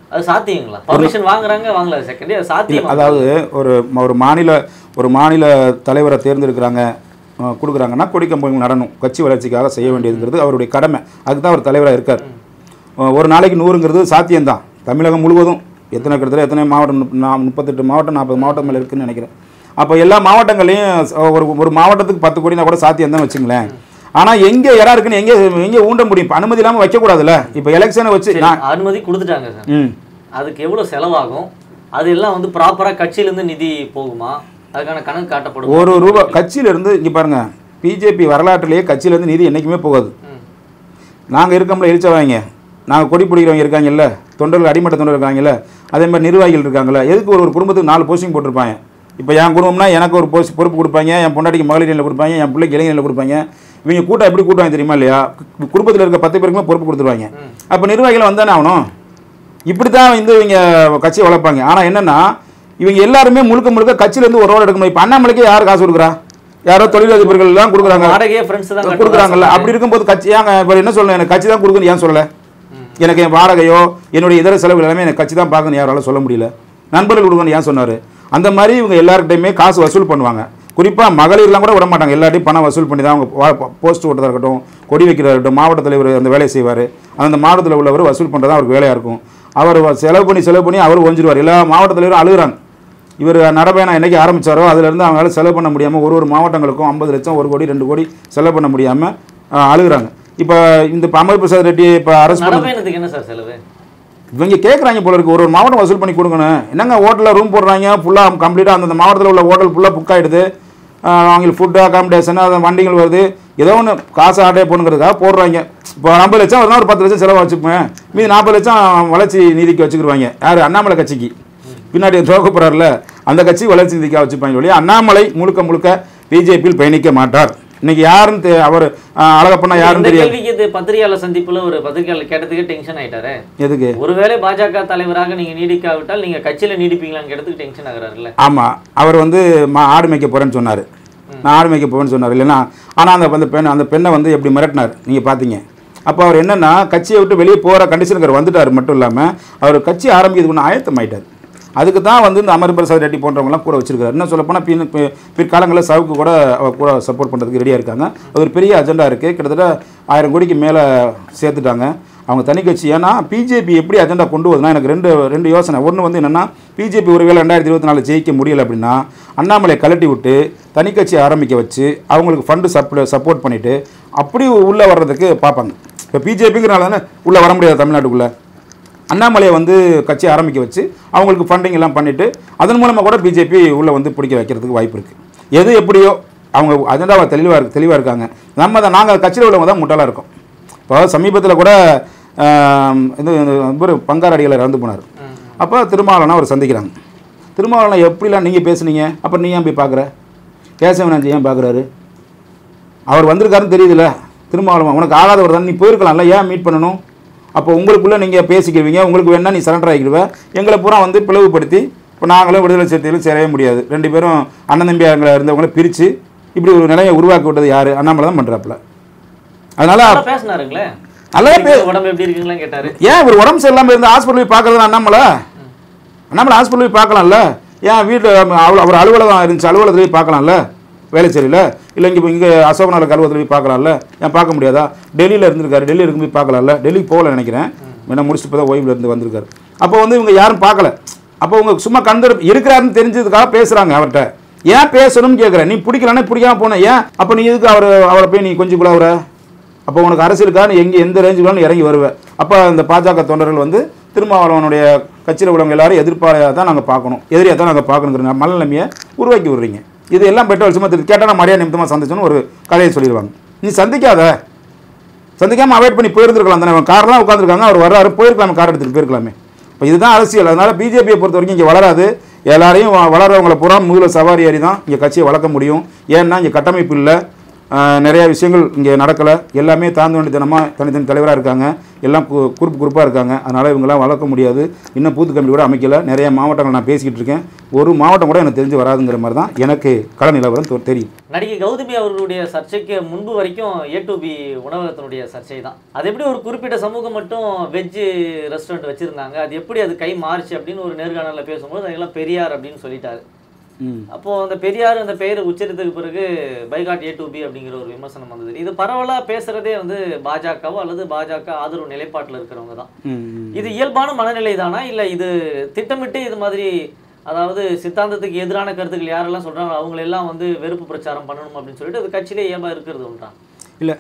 அது சாத்தியங்களா பர்மிஷன் வாங்குறாங்க வாங்கல செகண்ட் அது சாத்தியம் அதாவது ஒரு ஒரு மாநில ஒரு மாநில தலைவரை தேர்ந்தெடுக்கிறாங்க அஹ், கொடுக்குறாங்கன்னா கொடிக்கம்பங்கள் நடனம் கட்சி வளர்ச்சிக்காக செய்ய வேண்டியதுங்கிறது அவருடைய கடமை அதுக்கு தான் அவர் தலைவராக இருக்கார் அஹ், ஒரு நாளைக்கு நூறுங்கிறது சாத்தியம்தான் தமிழகம் முழுவதும் எத்தனை கிட்டத்தட்ட எத்தனை மாவட்டம் முப்ப- நா- முப்பத்தெட்டு மாவட்டம் நாற்பது மாவட்டம் மேலே இருக்குன்னு நினைக்கிறேன் அப்போ எல்லா மாவட்டங்களையும் ச- ஒரு ஒரு மாவட்டத்துக்கு பத்து கோடினா கூட சாத்தியம் தான் வச்சுங்களேன் ஆனால் எங்கே இடம் இருக்குன்னு எங்கே எங்கே ஊண்ட முடியும் இப்ப அனுமதி இல்லாமல் வைக்கக்கூடாதுல்ல இப்போ எலெக்ஷனை வச்சு சரி, நான் அனுமதி கொடுத்துட்டாங்க சார் ம் அதுக்கு எவ்வளவு செலவாகும் அது எல்லாம் வந்து ப்ராப்பரா கட்சியில இருந்து நிதி போகுமா அதுக்கான கணக்கு காட்டப்படும் ஒரு ரூபா கட்சியிலேருந்து இங்கே பாருங்க பிஜேபி வரலாற்றிலேயே கட்சியிலேருந்து நிதி என்றைக்குமே போகாது ம். நாங்கள் இருக்கோம்ல எரிச்சவாங்க நாங்கள் கொடி பிடிக்கிறவங்க இருக்காங்கல்ல தொண்டர்கள் அடிமட்ட தொண்டர் இருக்காங்கல்ல அதே மாதிரி நிர்வாகிகள் இருக்காங்கல்ல எதுக்கு ஒரு ஒரு குடும்பத்துக்கு நாலு போஸ்டிங் போட்டிருப்பாங்க இப்போ என் குடும்பம்னா எனக்கு ஒரு போஸ்ட் பொறுப்பு கொடுப்பாங்க என் பொண்டாட்டிக்கு மகளிர் நிலையில் கொடுப்பாங்க என் பிள்ளைக்கு இளைஞரில் கொடுப்பாங்க இவங்க கூட்டம் எப்படி கூட்டுவாங்க தெரியுமா இல்லையா கு- குடும்பத்தில் இருக்க பத்து பேருக்குமே பொறுப்பு கொடுத்துருவாங்க அப்போ நிர்வாகிகள் வந்தானே ஆகணும் இப்படி தான் வந்து இவங்க கட்சியை வளர்ப்பாங்க ஆனால் என்னன்னா இவங்க எல்லாருமே முழுக்க முழுக்க கட்சியிலேருந்து ஒரு ரோடு எடுக்கணும் இப்போ அண்ணாமலைக்கு யார் காசு கொடுக்குறா யாரோ தொழிலதிபர்கள் தான் கொடுக்குறாங்க வாடகையே ஃப்ரெண்ட்ஸ் தான் கட்டுறதா கொடுக்குறாங்கல்ல சொன்னாங்க. அப்படி இருக்கும்போது கட்சி ஏங்க இப்போ என்ன சொல்லணும் எனக்கு கட்சி தான் கொடுக்குன்னு ஏன் சொல்லலை எனக்கு என் வாடகையோ என்னுடைய இதர செலவுகள் எல்லாமே எனக்கு கட்சி தான் பார்க்கணும் யாரால சொல்ல முடியல நண்பர்கள் கொடுக்கணும்னு ஏன் சொன்னார் அந்த மாதிரி இவங்க எல்லாருக்கிட்டையுமே காசு வசூல் பண்ணுவாங்க குறிப்பாக மகளிர்லாம் கூட விட மாட்டாங்க எல்லாத்தையும் பணம் வசூல் பண்ணி தான் அவங்க போஸ்ட் ஓட்டுறதா இருக்கட்டும் கொடி வைக்கிறதா இருக்கட்டும் மாவட்ட தலைவர் அந்த வேலையை செய்வார் அந்த மாவட்டத்தில் உள்ளவர் வசூல் பண்ணுறது அவருக்கு வேலையாக இருக்கும் அவர் வ- செலவு பண்ணி செலவு பண்ணி அவர் ஒஞ்சிருவார் எல்லா மாவட்ட தலைவரும் அழுகுறாங்க இவர் நடைபயணம் என்னைக்கு ஆரம்பிச்சாரோ அதுலேருந்து அவங்களால செலவு பண்ண முடியாமல் ஒரு ஒரு மாவட்டங்களுக்கும் ஐம்பது லட்சம் ஒரு கோடி ரெண்டு கோடி செலவு பண்ண முடியாமல் அழுகுறாங்க இப்போ இந்த இப்ப அமர் பிரசாத் ரெட்டி இப்போ அரசு பண்ணது நடப்பயணத்துக்கு என்ன சார் செலவு இவங்க கேட்குறாங்க போல இருக்கு ஒரு ஒரு மாவட்டம் வசூல் பண்ணி கொடுக்கணும் என்னங்க ஹோட்டலில் ரூம் போடுறாங்க ஃபுல்லாக கம்ப்ளீட்டாக அந்தந்த மாவட்டத்தில் உள்ள ஹோட்டல் ஃபுல்லாக புக் ஆகிடுது அவங்களுக்கு ஃபுட்டு அகாமடேஷன் அந்த வண்டிகள் வருது ஏதோ ஒன்று காசு ஆட்டே போகணுங்கிறதுக்காக போடுறாங்க இப்போ ஐம்பது லட்சம் வருதுன்னா ஒரு பத்து லட்சம் செலவு வச்சுப்பேன் மீதி நாற்பது லட்சம் வளர்ச்சி நிதிக்கு வச்சுக்கிடுவாங்க யார் அண்ணாமலை கட்சிக்கு பின்னாடி துவக்க போகிறார்ல அந்த கட்சி வளர்ச்சி நிதிக்காக வச்சுப்பாங்க ஒழிய அண்ணாமலை முழுக்க முழுக்க பிஜேபியில் பயணிக்க மாட்டார் இன்னைக்கு யாருன்னு தெ- அவர் அழகப்பண்ணா யாருன்னு இந்த தெரியாது கேள்விக்கு இது பத்திரிகையாளர் சந்திப்புல ஒரு பத்திரிகையாளர் கேட்டதுக்கே டென்ஷன் ஆயிட்டாரு எதுக்கு ஒருவேளை பாஜக தலைவராக நீங்க நீடிக்காவிட்டால் நீங்க கட்சியில நீடிப்பீங்களான்னு கேட்டதுக்கு டென்ஷன் ஆகுறாருல்ல ஆமாம் அவர் வந்து மா ஆடு மேய்க்க போகிறேன்னு சொன்னார் நான் ஆடு மேய்க்க போவேன்னு சொன்னார் இல்லைன்னா ஆனால் அந்த அந்த பெண் அந்த பெண்ணை வந்து எப்படி மிரட்டினார் நீங்கள் பார்த்தீங்க அப்போ அவர் என்னன்னா கட்சியை விட்டு வெளியே போகிற கண்டிஷனுக்கு அவர் வந்துட்டார் மட்டும் இல்லாமல் அவர் கட்சி ஆரம்பிக்கிறதுக்கு ஒன்று ஆயத்தம் ஆயிட்டார் அதுக்கு தான் வந்து இந்த அமர் பிரசாத் ரெட்டி போன்றவங்களாம் கூட வச்சிருக்காரு என்ன சொல்லப்போனால் பின் பி- பிற்காலங்களில் சவுக்கு கூட அவர் கூட சப்போர்ட் பண்ணுறதுக்கு ரெடியாக இருக்காங்க அது ஒரு பெரிய அஜெண்டா இருக்குது கிட்டத்தட்ட ஆயிரம் கோடிக்கு மேலே சேர்த்துட்டாங்க அவங்க தனி கட்சி ஏன்னா பிஜேபி எப்படி அஜெண்டா கொண்டு வருதுன்னா எனக்கு ரெண்டு ரெண்டு யோசனை ஒன்று வந்து என்னென்னா பிஜேபி ஒருவேளை ரெண்டாயிரத்தி இருபத்தி நாலு ஜெயிக்க முடியல அப்படின்னா அண்ணாமலை கழட்டி விட்டு தனி கட்சி ஆரம்பிக்க வச்சு அவங்களுக்கு ஃபண்டு சப்ளை சப்போர்ட் பண்ணிவிட்டு அப்படி உள்ளே வர்றதுக்கு பார்ப்பாங்க இப்போ பிஜேபிங்கிறனால தானே உள்ளே வர முடியாது தமிழ்நாட்டுக்குள்ளே அண்ணாமலையை வந்து கட்சி ஆரம்பிக்க வச்சு அவங்களுக்கு ஃபண்டிங் எல்லாம் பண்ணிவிட்டு அதன் மூலமாக கூட பிஜேபி உள்ளே வந்து பிடிக்க வைக்கிறதுக்கு வாய்ப்பு இருக்குது எது எப்படியோ அவங்க அஜெண்டாவை தெளிவாக இருக்கு தெளிவாக இருக்காங்க நம்ம தான் நாங்கள் கட்சியில் உள்ளவங்க தான் முட்டாளாக இருக்கோம் இப்போ சமீபத்தில் கூட ஆம், இது இவர் பங்கார் அடிகளை இறந்து போனார் அப்போ திருமாவளவனை அவர் சந்திக்கிறாங்க திருமாவளவனை எப்படிலாம் நீங்கள் பேசுனீங்க அப்புறம் நீ ஏன் போய் பார்க்குற கேசவனாஞ்சி ஏன் பார்க்குறாரு அவர் வந்திருக்காருன்னு தெரியுதுல்ல திருமாவளவன் உனக்கு ஆகாதவர் தான் நீ போயிருக்கலாம்ல ஏன் மீட் பண்ணணும் அப்போ உங்களுக்குள்ளே நீங்கள் பேசிக்கிடுவீங்க உங்களுக்கு வேணா நீ சரண்டர் ஆகிடுவ எங்களை பூரா வந்து பிளவுபடுத்தி இப்போ நாங்களும் விடுதலை சிறுத்தைகளும் சேரவே முடியாது ரெண்டு பேரும் அண்ணன் தம்பியாங்களை இருந்தவங்கள பிரித்து இப்படி ஒரு நிலையை உருவாக்கி விட்டது யார் அண்ணாமலை தான் பண்ணுறாப்புல அதனால் நல்லா பேசினாருங்களே நல்லா பே உடம்பு எப்படி இருக்குங்களா கேட்டாரு ஏன் இவர் உடம்பு சரியில்லாமல் இருந்து ஹாஸ்பிட்டல் போய் பார்க்கறது அண்ணாமலை அண்ணாமலை ஹாஸ்பிட்டல் போய் பார்க்கலாம்ல ஏன் வீட்டில் அவ்வளோ அவர் அலுவலகம் இருந்துச்சு அலுவலகத்தில் போய் பார்க்கலாம்ல வேலைச்சேரியில் இல்லை இங்கே இங்கே அசோக் நகர் அலுவலகத்தில் போய் பார்க்கலாம்ல ஏன் பார்க்க முடியாதா டெல்லியில் இருந்திருக்காரு டெல்லி இருக்கும் போய் பார்க்கலாம்ல டெல்லிக்கு போகல நினைக்கிறேன் வேணா முடிச்சுட்டு இப்போ தான் ஓய்வில் இருந்து வந்திருக்காரு அப்போ வந்து இவங்க யாரும் பார்க்கல அப்போ உங்க சும்மா கந்தர் இருக்கிறாருன்னு தெரிஞ்சதுக்காக பேசுகிறாங்க அவர்கிட்ட ஏன் பேசணும்னு கேட்குறேன் நீ பிடிக்கலன்னா பிடிக்காம போன ஏன் அப்போ நீ எதுக்கு அவர் அவரை போய் நீ கொஞ்சம் கூட அவரை அப்போ உனக்கு அரசியலுக்காக நீ எங்கே எந்த ரேஞ்சுக்கு இறங்கி வருவேன் அப்போ அந்த பாஜக தொண்டர்கள் வந்து திருமாவளவனுடைய கட்சியில் உள்ளவங்க எல்லாரும் எதிர்ப்பாளையாக தான் நாங்கள் பார்க்கணும் எதிரியாக தான் நாங்கள் பார்க்கணுங்கிற மனநிலைமையை உருவாக்கி விடுறீங்க இது எல்லாம் பெட்ரோல் சும்மா தெரியுது கேட்டால் நான் மரியாதை நிமித்தமாக சந்திச்சோன்னு ஒரு கதையை சொல்லிடுவாங்க நீ சந்திக்காத சந்திக்காமல் அவாய்ட் பண்ணி போயிருந்துருக்கலாம் தானே அவன் கார்லாம் உட்காந்துருக்காங்க அவர் வர்றாரு போயிருக்கலாமே கார் எடுத்துகிட்டு போயிருக்கலாமே இப்போ இதுதான் அரசியல் அதனால் பிஜேபியை பொறுத்த வரைக்கும் இங்கே வளராது எல்லாரையும் வ- வளர்றவங்கள பூரா முதுகில் சவாரி ஏறி தான் இங்கே கட்சியை வளர்க்க முடியும் ஏன்னா இங்கே கட்டமைப்பு இல்லை ஆஹ், நிறைய விஷயங்கள் இங்கே நடக்கலை எல்லாமே தாழ்ந்து வேண்டித்தனமாக தனித்தனி தலைவராக இருக்காங்க எல்லாம் கு- குரூப் குரூப்பாக இருக்காங்க அதனால் இவங்கெல்லாம் வளர்க்க முடியாது இன்னும் பூத்து கமிட்டி கூட அமைக்கல நிறைய மாவட்டங்கள் நான் பேசிக்கிட்டு இருக்கேன் ஒரு மாவட்டம் கூட எனக்கு தெரிஞ்சு வராதுங்கிற மாதிரி தான் எனக்கு கள நிலவரம் தொ- தெரியும் நடிகை கௌதமி அவர்களுடைய சர்ச்சைக்கு முன்பு வரைக்கும் ஏ டு பி உணவகத்தினுடைய சர்ச்சை தான் அது எப்படி ஒரு குறிப்பிட்ட சமூகம் மட்டும் வெஜ் ரெஸ்டாரண்ட் வச்சிருந்தாங்க அது எப்படி அது கை மாறுச்சு அப்படின்னு ஒரு நேர்காணலில் பேசும்போது அதெல்லாம் பெரியார் அப்படின்னு சொல்லிட்டாரு ம் அப்போ அந்த பெரியார் அந்த பெயரை உச்சரித்ததுக்கு பிறகு பைகாட் ஏ டு பி அப்படிங்கிற ஒரு விமர்சனம் வந்தது இது பரவலா பேசுறதே வந்து பாஜகவோ அல்லது பாஜக ஆதரவு நிலைப்பாட்டில் இருக்கிறவங்க தான் ம் இது இயல்பான மனநிலை தானா இல்லை இது திட்டமிட்டு இது மாதிரி அதாவது சித்தாந்தத்துக்கு எதிரான கருத்துக்கள் யாரெல்லாம் சொல்றாங்களோ அவங்களெல்லாம் வந்து வெறுப்பு பிரச்சாரம் பண்ணணும் அப்படின்னு சொல்லிட்டு அது கட்சியிலே இயல்பா இருக்கிறது ஒன்றா இல்லை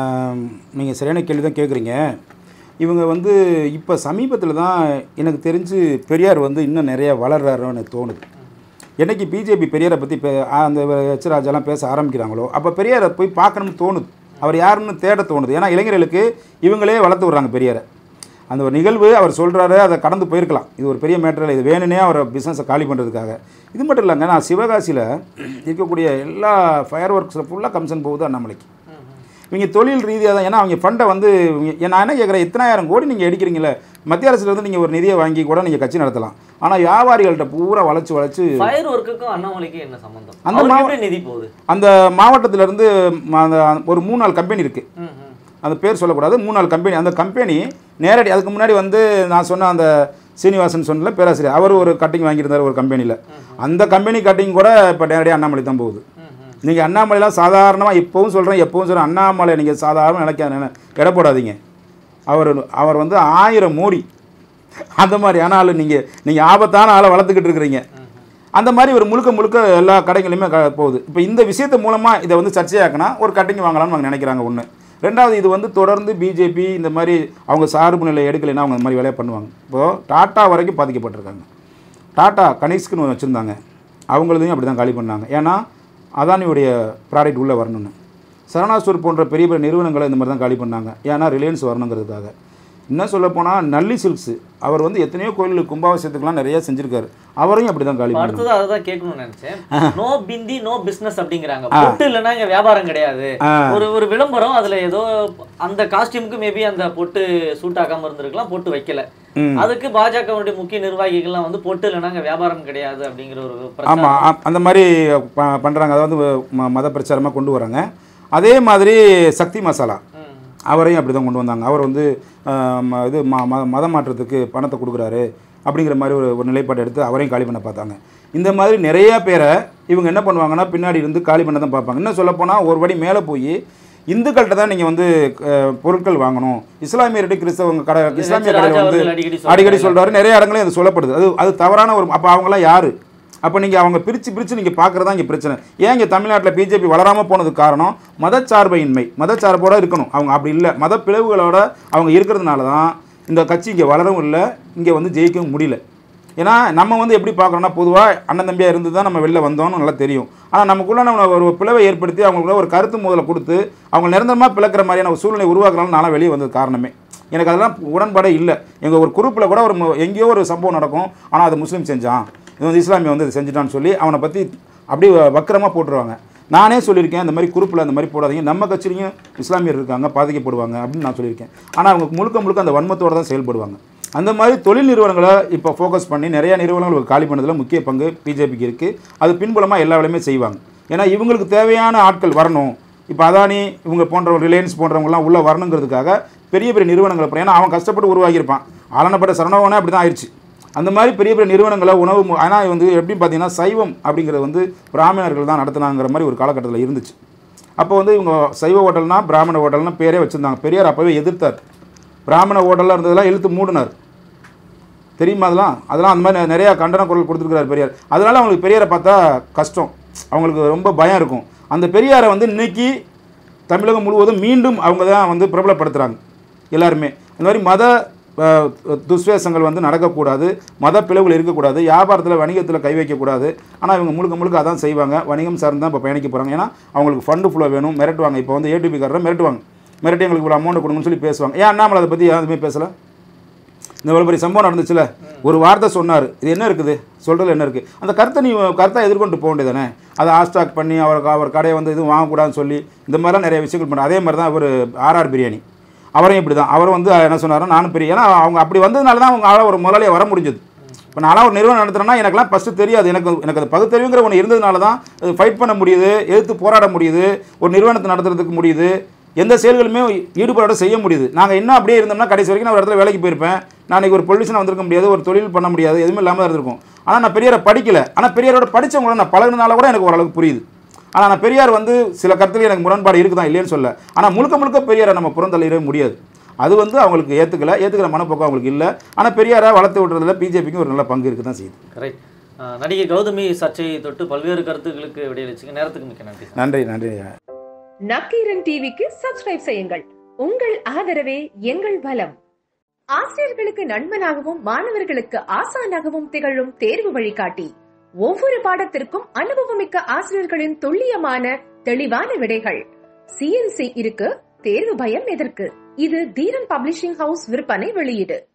நீங்கள் சரியான கேள்வி தான் கேட்குறீங்க இவங்க வந்து இப்போ சமீபத்தில் தான் எனக்கு தெரிஞ்சு பெரியார் வந்து இன்னும் நிறைய வளர்றாருன்னு எனக்கு தோணுது என்னைக்கு பிஜேபி பெரியாரை பற்றி இப்போ அந்த எச் ராஜாலாம் பேச ஆரம்பிக்கிறாங்களோ அப்போ பெரியாரை போய் பார்க்கணும்னு தோணுது அவர் யாருன்னு தேட தோணுது ஏன்னா இளைஞர்களுக்கு இவங்களே வளர்த்து விட்றாங்க பெரியாரை அந்த ஒரு நிகழ்வு அவர் சொல்கிறாரு அதை கடந்து போயிருக்கலாம் இது ஒரு பெரிய மேட்டர் இல்லை இது வேணுனே அவர் பிஸ்னஸை காலி பண்ணுறதுக்காக இது மட்டும் இல்லைங்க நான் சிவகாசியில் இருக்கக்கூடிய எல்லா ஃபயர் ஒர்க்ஸில் ஃபுல்லாக கமிஷன் போகுது அண்ணாமலைக்கு இவங்க தொழில் ரீதியாக தான் ஏன்னா அவங்க ஃபண்டை வந்து இவங்க- நான் என்ன கேட்குறேன் இத்தனாயிரம் கோடி நீங்கள் எடுக்கிறீங்களே மத்திய அரசுலேருந்து நீங்கள் ஒரு நிதியை வாங்கி கூட நீங்கள் கட்சி நடத்தலாம் ஆனால் வியாபாரிகள்கிட்ட பூரா வளைச்சு வளைச்சு ஃபயர் ஒர்க்குக்கும் அண்ணாமலைக்கும் என்ன சம்பந்தம் அந்த அவருக்கு மாவ- எப்படி நிதி போகுது அந்த மாவட்டத்திலேருந்து அந்த ஒரு மூணு நாலு கம்பெனி இருக்குது ம், ம். அந்த பேர் சொல்லக்கூடாது மூணு நாலு கம்பெனி அந்த கம்பெனி நேரடி அதுக்கு முன்னாடி வந்து நான் சொன்ன அந்த சீனிவாசன் சொன்னல பேராசிரியர் அவர் ஒரு கட்டிங் வாங்கியிருந்தார் ஒரு கம்பெனியில் அந்த கம்பெனி கட்டிங் கூட இப்போ நேரடியாக அண்ணாமலை தான் போகுது நீங்கள் அண்ணாமலைலாம் சாதாரணமாக இப்போவும் சொல்கிறேன் எப்பவும் சொல்கிறேன் அண்ணாமலை நீங்கள் சாதாரண நினைக்காத எடை போடாதீங்க அவர் அவர் வந்து ஆயிரம் மோடி அந்த மாதிரி ஆனாலும் நீங்கள் நீங்கள் ஆபத்தான ஆளை வளர்த்துக்கிட்டு இருக்கிறீங்க அந்த மாதிரி ஒரு முழுக்க முழுக்க எல்லா கடைகளுமே க போகுது இப்போ இந்த விஷயத்து மூலமாக இதை வந்து சர்ச்சையாக்கினா ஒரு கட்டிங் வாங்கலாம்னு அவங்க நினைக்கிறாங்க ஒன்று ரெண்டாவது இது வந்து தொடர்ந்து பிஜேபி இந்த மாதிரி அவங்க சார்பு நிலை எடுக்கலைன்னா அவங்க இந்த மாதிரி வேலையை பண்ணுவாங்க இப்போது டாட்டா வரைக்கும் பாதிக்கப்பட்டிருக்காங்க டாட்டா கனிஷ்க்குன்னு வச்சுருந்தாங்க அவங்களதையும் அப்படி தான் காலி பண்ணாங்க ஏன்னா அதானியுடைய ப்ராடக்ட் உள்ளே வரணும்னு சரணா ஸ்டோர் போன்ற பெரிய பெரிய நிறுவனங்களை இந்த மாதிரி தான் காலி பண்ணாங்க ஏன்னா ரிலையன்ஸ் வரணுங்கிறதுக்காக இன்னும் சொல்லப்போனால் நல்லி சில்க்ஸ் அவர் வந்து எத்தனையோ கோயிலுக்கு கும்பாபிஷேகத்துக்குலாம் நிறைய செஞ்சுருக்காரு அவரையும் அப்படி தான் காலி இப்ப பண்ணாங்க அடுத்தது அதை தான் கேட்கணும்னு நினைச்சேன் நோ பிந்தி நோ பிசினஸ் அப்படிங்கிறாங்க பொட்டு இல்லைன்னா இங்க வியாபாரம் கிடையாது ஒரு ஒரு விளம்பரம் அதுல ஏதோ அந்த காஸ்டியூமுக்கு மேபி அந்த பொட்டு சூட் ஆகாம இருந்திருக்கலாம் பொட்டு வைக்கல ம். அதுக்கு பாஜகவுடைய முக்கிய நிர்வாகிகள்லாம் வந்து பொட்டு இல்லைன்னா இங்க வியாபாரம் கிடையாது அப்படிங்கிற ஒரு பிரச்சாரம் ஆமாம் அந்த மாதிரி ப பண்ணுறாங்க அதாவது ம- மத பிரச்சாரமாக கொண்டு வராங்க அதே மாதிரி சக்தி மசாலா ம். அவரையும் அப்படி தான் கொண்டு வந்தாங்க அவர் வந்து ஆஹ், ம- இது ம ம- மத மாற்றத்துக்கு பணத்தை கொடுக்குறாரு அப்படிங்கிற மாதிரி ஒரு ஒரு நிலைப்பாடு எடுத்து அவரையும் காலி பண்ண பார்த்தாங்க இந்த மாதிரி நிறைய பேரை இவங்க என்ன பண்ணுவாங்கன்னா பின்னாடி இருந்து காலி பண்ண தான் பார்ப்பாங்க இன்னும் சொல்லப்போனால் ஒரு படி மேலே போய் இந்துக்கள்கிட்ட தான் நீங்கள் வந்து அஹ், பொருட்கள் வாங்கணும் இஸ்லாமியர்கிட்ட கிறிஸ்தவங்க கடை இஸ்லாமிய ராஜா கடையில் வந்து அவர்கள் அடிக்கடி சொல்றாரு. அடிக்கடி சொல்கிறாரு நிறைய இடங்களையும் அது சொல்லப்படுது அது அது தவறான ஒரு அப்போ அவங்களாம் யார் அப்போ நீங்கள் அவங்க பிரித்து பிரித்து நீங்கள் பார்க்குறதா இங்கே பிரச்சனை ஏன் இங்கே தமிழ்நாட்டில் பிஜேபி வளராமல் போனதுக்கு காரணம் மதச்சார்பையின்மை மதச்சார்போட இருக்கணும் அவங்க அப்படி இல்லை மத பிளவுகளோட அவங்க இருக்கிறதுனால தான் இந்த கட்சி இங்கே வளரவும் இல்லை இங்கே வந்து ஜெயிக்கவும் முடியல ஏன்னா நம்ம வந்து எப்படி பார்க்குறோம்னா பொதுவாக அண்ணன் தம்பியாக இருந்து தான் நம்ம வெளில வந்தோம்னு நல்லா தெரியும் ஆனால் நமக்குள்ள நம்ம ஒரு பிளவை ஏற்படுத்தி அவங்களுக்குள்ள ஒரு கருத்து முதல்ல கொடுத்து அவங்க நிரந்தரமாக பிளக்கிற மாதிரியான ஒரு சூழ்நிலை உருவாக்குறாலும் நானும் வெளியே வந்தது காரணமே எனக்கு அதெல்லாம் உடன்பாடே இல்லை எங்கள் ஒரு குரூப்பில் கூட ஒரு மு- எங்கேயோ ஒரு சம்பவம் நடக்கும் ஆனால் அது முஸ்லீம் செஞ்சான் இது வந்து இஸ்லாமிய வந்து இது செஞ்சுட்டான்னு சொல்லி அவனை பற்றி அப்படியே வக்கரமாக போட்டுருவாங்க நானே சொல்லியிருக்கேன் இந்த மாதிரி குரூப்பில் அந்த மாதிரி போடாதீங்க நம்ம கட்சியிலையும் இஸ்லாமியர் இருக்காங்க பாதிக்கப்படுவாங்க அப்படின்னு நான் சொல்லியிருக்கேன் ஆனால் அவங்க முழுக்க முழுக்க அந்த வன்மத்தோடு தான் செயல்படுவாங்க அந்த மாதிரி தொழில் நிறுவனங்களை இப்போ ஃபோக்கஸ் பண்ணி நிறைய நிறுவனங்கள் காலி பண்ணதில் முக்கிய பங்கு பிஜேபிக்கு இருக்குது அது பின்புலமாக எல்லா வேலையுமே செய்வாங்க ஏன்னா இவங்களுக்கு தேவையான ஆட்கள் வரணும் இப்போ அதானி இவங்க போன்ற ரிலையன்ஸ் போன்றவங்கலாம் உள்ளே வரணுங்கிறதுக்காக பெரிய பெரிய நிறுவனங்களை போய் ஏன்னா அவன் கஷ்டப்பட்டு உருவாக்கியிருப்பான் ஆலனப்பட்ட சரணவனே அப்படி தான் ஆயிடுச்சு அந்த மாதிரி பெரிய பெரிய நிறுவனங்களை உணவு மு- ஆனால் வந்து எப்படி பார்த்தீங்கன்னா சைவம் அப்படிங்கிறது வந்து பிராமணர்கள் தான் நடத்துனாங்கிற மாதிரி ஒரு காலகட்டத்தில் இருந்துச்சு அப்போ வந்து இவங்க சைவ ஹோட்டல்னா பிராமண ஹோட்டல்னா பேரே வச்சுருந்தாங்க பெரியார் அப்போவே எதிர்த்தார் பிராமண ஹோட்டலில் இருந்ததெல்லாம் இழுத்து மூடினார் தெரியுமா அதெல்லாம் அதெல்லாம் அந்த மாதிரி நெ- நிறையா கண்டன குரல் கொடுத்துருக்கிறார் பெரியார் அதனால அவங்களுக்கு பெரியாரை பார்த்தா கஷ்டம் அவங்களுக்கு ரொம்ப பயம் இருக்கும் அந்த பெரியாரை வந்து இன்னைக்கு தமிழகம் முழுவதும் மீண்டும் அவங்க தான் வந்து பிரபலப்படுத்துகிறாங்க எல்லாருமே இந்த மாதிரி மத அஹ், துஷ்வேஷங்கள் வந்து நடக்கக்கூடாது மத பிளவுகள் இருக்கக்கூடாது வியாபாரத்தில் வணிகத்தில் கை வைக்கக்கூடாது ஆனால் இவங்க முழுக்க முழுக்க அதான் செய்வாங்க வணிகம் சார்ந்து தான் இப்போ பயணிக்க போகிறாங்க ஏன்னா அவங்களுக்கு ஃபண்டு ஃபுல்லாக வேணும் மிரட்டுவாங்க இப்போ வந்து ஏடிபி காரரை மிரட்டுவாங்க மிரட்டி எங்களுக்கு இவ்வளோ அமௌண்ட் கொடுங்கன்னு சொல்லி பேசுவாங்க ஏன் அண்ணாமலை அதை பற்றி எதுவுமே பேசலை இந்த இவ்வளோ பெரிய சம்பவம் நடந்துச்சுல ஒரு வார்த்தை சொன்னார் இது என்ன இருக்குது சொல்கிறதுல என்ன இருக்குது அந்த கருத்தை நீ கருத்தை எதிர்கொண்டு போக வேண்டியதானே அதை ஆஸ்டாக் பண்ணி அவர் அவர் கடையை வந்து எதுவும் வாங்கக்கூடாதுன்னு சொல்லி இந்த மாதிரிலாம் நிறைய விஷயங்கள் பண்ணார் அதே மாதிரி தான் இவர் ஆர்ஆர் பிரியாணி அவரையும் இப்படி தான் அவர் வந்து என்ன சொன்னார் நானும் பெரிய ஏன்னா அவங்க அப்படி வந்ததுனால தான் அவங்க ஆள ஒரு முதலாளியாக வர முடிஞ்சது இப்போ நான்லாம் ஒரு நிறுவனம் நடத்துறேன்னா எனக்குலாம் ஃபஸ்ட்டு தெரியாது எனக்கு எனக்கு அது பகுத்தறிவுங்கிற ஒன்று இருந்ததுனால தான் அது ஃபைட் பண்ண முடியுது எதிர்த்து போராட முடியுது ஒரு நிறுவனத்தை நடத்துறதுக்கு முடியுது எந்த செயல்களுமே ஈடுபாடோட செய்ய முடியுது நாங்கள் இன்னும் அப்படியே இருந்தோம்னா கடைசி வரைக்கும் நான் ஒரு இடத்துல வேலைக்கு போயிருப்பேன் நான் இன்னைக்கு ஒரு பொலிஷனாக வந்திருக்க முடியாது ஒரு தொழில் பண்ண முடியாது எதுவுமே இல்லாமல் தான் இருந்திருக்கும் ஆனால் நான் பெரியாரை படிக்கல ஆனால் பெரியாரோட படித்தவங்கள நான் பழகுனால கூட எனக்கு ஓரளவுக்கு புரியுது ஆனால் நான் பெரியார் வந்து சில கருத்துல எனக்கு முரண்பாடு இருக்குதான் இல்லைன்னு சொல்ல ஆனால் முழுக்க முழுக்க பெரியாரை நம்ம புறந்தள்ளிடவே முடியாது அது வந்து அவங்களுக்கு ஏற்றுக்கல ஏற்றுக்கிற மனப்போக்கம் அவங்களுக்கு இல்லை ஆனால் பெரியாரை வளர்த்து விடுறதுல பிஜேபிக்கு ஒரு நல்ல பங்கு இருக்குது தான் செய்யுது கரெக்ட் நடிகை கௌதமி சர்ச்சையை தொட்டு பல்வேறு கருத்துக்களுக்கு விடையளிச்சுங்க நேரத்துக்கு மிக்க நன்றி சார் நன்றி நன்றி நக்கீரன் டிவிக்கு சப்ஸ்கிரைப் செய்யுங்கள் உங்கள் ஆதரவே எங்கள் பலம் ஆசிரியர்களுக்கு நண்பனாகவும் மாணவர்களுக்கு ஆசானாகவும் திகழும் தேர்வு வழிகாட்டி ஒவ்வொரு பாடத்திற்கும் அனுபவமிக்க ஆசிரியர்களின் துல்லியமான தெளிவான விடைகள் சிஎன்சி இருக்கு தேர்வு பயம் எதற்கு இது தீரன் பப்ளிஷிங் ஹவுஸ் விற்பனை வெளியீடு